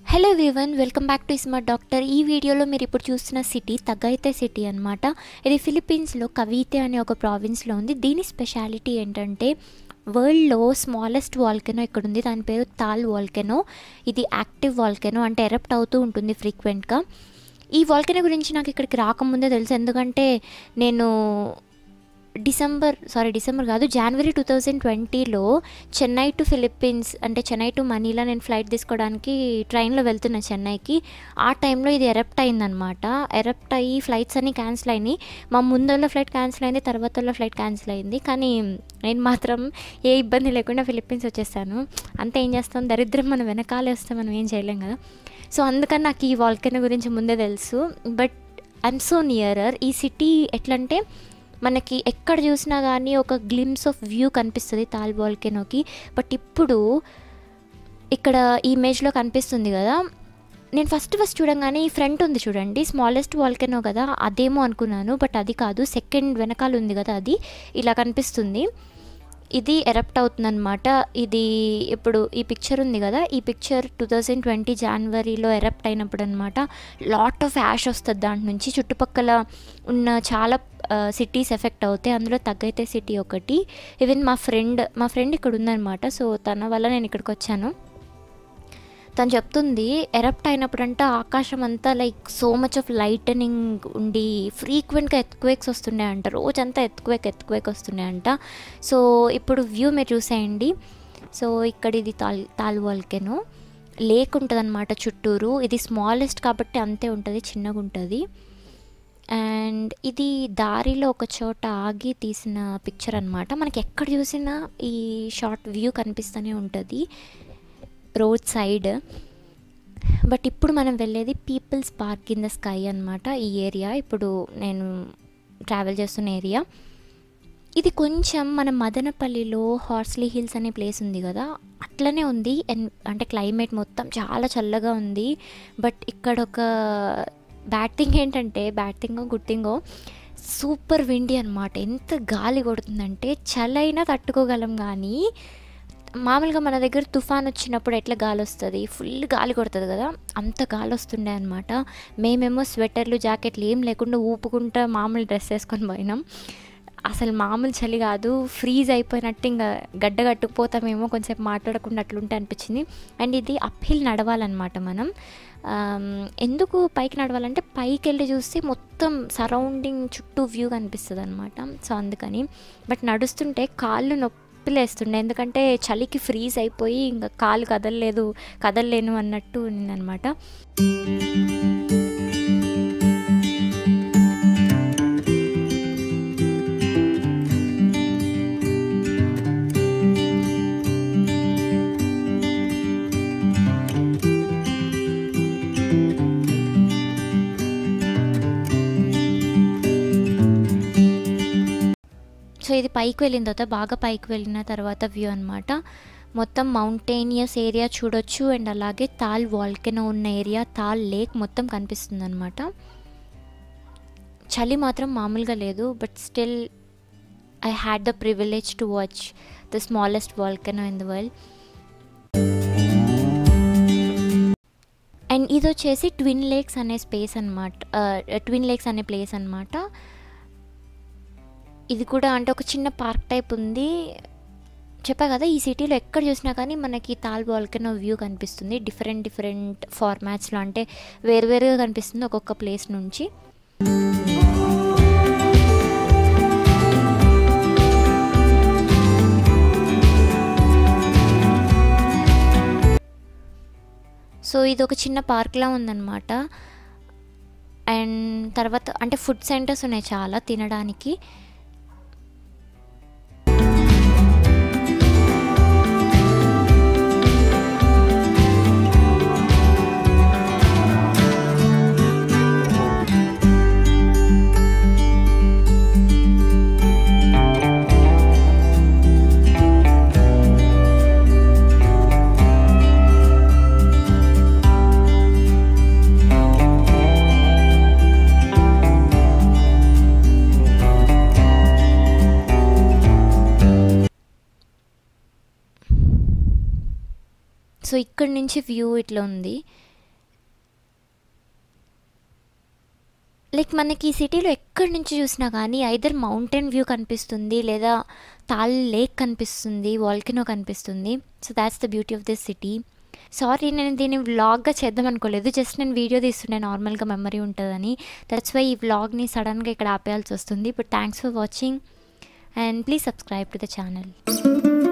hello everyone welcome back to smart doctor ఈ వీడియోలో మీరు ఇప్పుడు చూస్తున్న సిటీ తగైతే సిటీ అనమాట ఇది ఫిలిప్పీన్స్లో కవితే అనే ఒక ప్రావిన్స్లో ఉంది దీని స్పెషాలిటీ ఏంటంటే వరల్డ్లో స్మాలెస్ట్ వాల్కెనో ఇక్కడ ఉంది దాని పేరు తాల్ వాల్కెనో ఇది యాక్టివ్ వాల్కెనో అంటే ఎరప్ట్ అవుతూ ఉంటుంది ఫ్రీక్వెంట్గా ఈ వాల్కెనో గురించి నాకు ఇక్కడికి రాకముందే తెలుసు ఎందుకంటే నేను డిసెంబర్ సారీ డిసెంబర్ కాదు జనవరి టూ థౌజండ్ ట్వంటీలో చెన్నై టు ఫిలిప్పీన్స్ అంటే చెన్నై టు మనీలా నేను ఫ్లైట్ తీసుకోవడానికి ట్రైన్లో వెళ్తున్నా చెన్నైకి ఆ టైంలో ఇది ఎరప్ట్ అయిందనమాట ఎరప్ట్ అయ్యి ఫ్లైట్స్ అన్నీ క్యాన్సిల్ అయినాయి మా ముందర ఫ్లైట్ క్యాన్సిల్ అయింది తర్వాత ఫ్లైట్ క్యాన్సిల్ అయింది కానీ నేను మాత్రం ఏ ఇబ్బంది లేకుండా ఫిలిప్పీన్స్ వచ్చేసాను అంతే ఏం చేస్తాం దరిద్రం మనం వెనకాలే వస్తే మనం ఏం చేయలేం కదా సో అందుకని నాకు ఈ వాల్కెనో గురించి ముందే తెలుసు బట్ ఐఎమ్ సో నియరర్ ఈ సిటీ ఎట్లంటే మనకి ఎక్కడ చూసినా కానీ ఒక గ్లిమ్స్ ఆఫ్ వ్యూ కనిపిస్తుంది తాల్ వాల్కెనోకి బట్ ఇప్పుడు ఇక్కడ ఈ ఇమేజ్లో కనిపిస్తుంది కదా నేను ఫస్ట్ ఫస్ట్ చూడంగానే ఈ ఫ్రంట్ ఉంది చూడండి స్మాలెస్ట్ వాల్కెనో కదా అదేమో అనుకున్నాను బట్ అది కాదు సెకండ్ వెనకాల ఉంది కదా అది ఇలా కనిపిస్తుంది ఇది ఎరప్ట్ అవుతుందన్నమాట ఇది ఇప్పుడు ఈ పిక్చర్ ఉంది కదా ఈ పిక్చర్ టూ థౌజండ్ ట్వంటీ జనవరిలో ఎరప్ట్ అయినప్పుడు అనమాట లాట్ ఆఫ్ యాష్ వస్తుంది దాంట్ నుంచి చుట్టుపక్కల ఉన్న చాలా సిటీస్ ఎఫెక్ట్ అవుతాయి అందులో తగ్గైతే సిటీ ఒకటి ఈవెన్ మా ఫ్రెండ్ మా ఫ్రెండ్ ఇక్కడ ఉందన్నమాట సో తన వల్ల నేను ఇక్కడికి వచ్చాను తను చెప్తుంది ఎరప్ట్ అయినప్పుడంట ఆకాశం అంతా like so much of lightning ఉండి ఫ్రీక్వెంట్గా ఎత్క్వేక్స్ వస్తుండే అంట రోజంతా ఎత్క్వేక్ ఎత్క్వేక్ వస్తుండే అంట సో ఇప్పుడు వ్యూ మీరు చూసేయండి సో ఇక్కడ ఇది తాల్ తాల్ వాల్కెను లేక్ ఉంటుంది అనమాట చుట్టూరు ఇది స్మాలెస్ట్ కాబట్టి అంతే ఉంటుంది చిన్నగా ఉంటుంది అండ్ ఇది దారిలో ఒక చోట ఆగి తీసిన పిక్చర్ అనమాట మనకి ఎక్కడ చూసినా ఈ షార్ట్ వ్యూ కనిపిస్తూనే ఉంటుంది రోడ్ సైడ్ బట్ ఇప్పుడు మనం వెళ్ళేది people's park in the sky అనమాట ఈ ఏరియా ఇప్పుడు నేను ట్రావెల్ చేస్తున్న ఏరియా ఇది కొంచెం మన మదనపల్లిలో హార్స్లీ హిల్స్ అనే ప్లేస్ ఉంది కదా అట్లనే ఉంది అంటే క్లైమేట్ మొత్తం చాలా చల్లగా ఉంది బట్ ఇక్కడ ఒక బ్యాడ్ థింగ్ ఏంటంటే బ్యాడ్ థింగో గుడ్ థింగో సూపర్ విండి అనమాట ఎంత గాలి కొడుతుందంటే చలైనా తట్టుకోగలం కానీ మామూలుగా మన దగ్గర తుఫాన్ వచ్చినప్పుడు ఎట్లా గాలి వస్తుంది ఫుల్ గాలి కొడుతుంది కదా అంత గాలి వస్తుండే అనమాట మేమేమో స్వెటర్లు జాకెట్లు ఏం లేకుండా ఊపుకుంటా మామూలు డ్రెస్ వేసుకొని పోయినాం అసలు మామూలు చలి కాదు ఫ్రీజ్ అయిపోయినట్టు ఇంకా గడ్డ కట్టుకుపోతామేమో కొంచెంసేపు మాట్లాడకుండా అట్లుంటే అనిపించింది అండ్ ఇది అప్హిల్ నడవాలన్నమాట మనం ఎందుకు పైకి నడవాలంటే పైకి వెళ్ళి చూస్తే మొత్తం సరౌండింగ్ చుట్టూ వ్యూ కనిపిస్తుంది అనమాట సో అందుకని బట్ నడుస్తుంటే కాళ్ళు నొప్పి లేస్తుండే ఎందుకంటే చలికి ఫ్రీజ్ అయిపోయి ఇంకా కాలు కదలలేదు కదలలేను అన్నట్టు అనమాట సో ఇది పైకి వెళ్ళిన తర్వాత బాగా పైకి వెళ్ళిన తర్వాత వ్యూ అనమాట మొత్తం మౌంటేనియస్ ఏరియా చూడొచ్చు అండ్ అలాగే తాల్ వాల్కెనో ఉన్న ఏరియా తాల్ లేక్ మొత్తం కనిపిస్తుంది అనమాట చలి మాత్రం మామూలుగా లేదు but still I had the privilege to watch the smallest volcano in the world and ఇది వచ్చేసి ట్విన్ లేక్స్ అనే స్పేస్ అనమాట ట్విన్ లేక్స్ అనే ప్లేస్ అనమాట ఇది కూడా అంటే ఒక చిన్న పార్క్ టైప్ ఉంది చెప్పా కదా ఈ సిటీలో ఎక్కడ చూసినా కానీ మనకి తాల్ వాల్కెనో వ్యూ కనిపిస్తుంది డిఫరెంట్ డిఫరెంట్ ఫార్మాట్స్లో అంటే వేరువేరుగా కనిపిస్తుంది ఒక్కొక్క ప్లేస్ నుంచి సో ఇది ఒక చిన్న పార్క్లా ఉందన్నమాట అండ్ తర్వాత అంటే ఫుడ్ సెంటర్స్ ఉన్నాయి చాలా తినడానికి సో ఇక్కడ నుంచి వ్యూ ఇట్లా ఉంది లైక్ మనకి ఈ సిటీలో ఎక్కడి నుంచి చూసినా కానీ ఐదర్ మౌంటైన్ వ్యూ కనిపిస్తుంది లేదా తాల్ లేక్ కనిపిస్తుంది వాల్కినో కనిపిస్తుంది so that's the beauty of this city sorry నేను దీన్ని వ్లాగ్గా చేద్దాం అనుకోలేదు జస్ట్ నేను వీడియో తీస్తుండే నార్మల్గా మెమరీ ఉంటుందని దట్స్ వై ఈ వ్లాగ్ని సడన్గా ఇక్కడ ఆపేయాల్సి వస్తుంది but thanks for watching and please subscribe to the channel